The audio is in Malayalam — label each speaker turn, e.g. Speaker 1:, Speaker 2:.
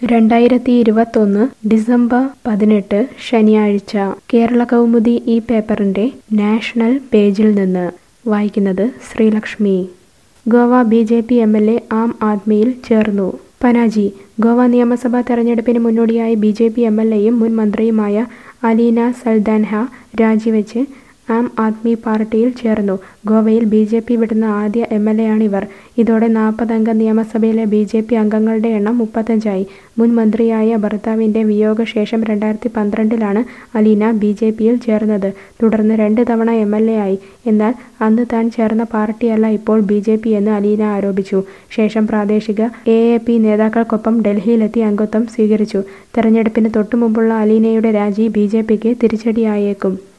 Speaker 1: രണ്ടായിരത്തി ഇരുപത്തൊന്ന് ഡിസംബർ പതിനെട്ട് ശനിയാഴ്ച കേരള കൗമുദി ഈ പേപ്പറിന്റെ നാഷണൽ പേജിൽ നിന്ന് വായിക്കുന്നത് Sreelakshmi Goa B J P M L A ആം ആദ്മിയിൽ ചേർന്നു പനാജി ഗോവ നിയമസഭാ തെരഞ്ഞെടുപ്പിന് മുന്നോടിയായി B J P M L എയും മുൻ മന്ത്രിയുമായ അലീന സൽദാൻഹ രാജിവെച്ച് ആം ആദ്മി പാർട്ടിയിൽ ചേർന്നു ഗോവയിൽ ബി ജെ പി വിടുന്ന ആദ്യ എം എൽ എ ആണിവർ ഇതോടെ നാൽപ്പതംഗ നിയമസഭയിലെ ബി ജെ പി അംഗങ്ങളുടെ എണ്ണം മുപ്പത്തഞ്ചായി മുൻ മന്ത്രിയായ ഭർത്താവിന്റെ വിയോഗശേഷം രണ്ടായിരത്തി പന്ത്രണ്ടിലാണ് അലീന ബി ജെ പിയിൽ ചേർന്നത് തുടർന്ന് രണ്ട് തവണ എം എൽ എ ആയി എന്നാൽ അന്ന് താൻ ചേർന്ന പാർട്ടിയല്ല ഇപ്പോൾ ബി ജെ പി എന്ന് അലീന ആരോപിച്ചു ശേഷം പ്രാദേശിക എ എ പി നേതാക്കൾക്കൊപ്പം ഡൽഹിയിലെത്തി അംഗത്വം സ്വീകരിച്ചു തെരഞ്ഞെടുപ്പിന് തൊട്ടുമുമ്പുള്ള അലീനയുടെ രാജി ബി ജെ പിക്ക് തിരിച്ചടിയായേക്കും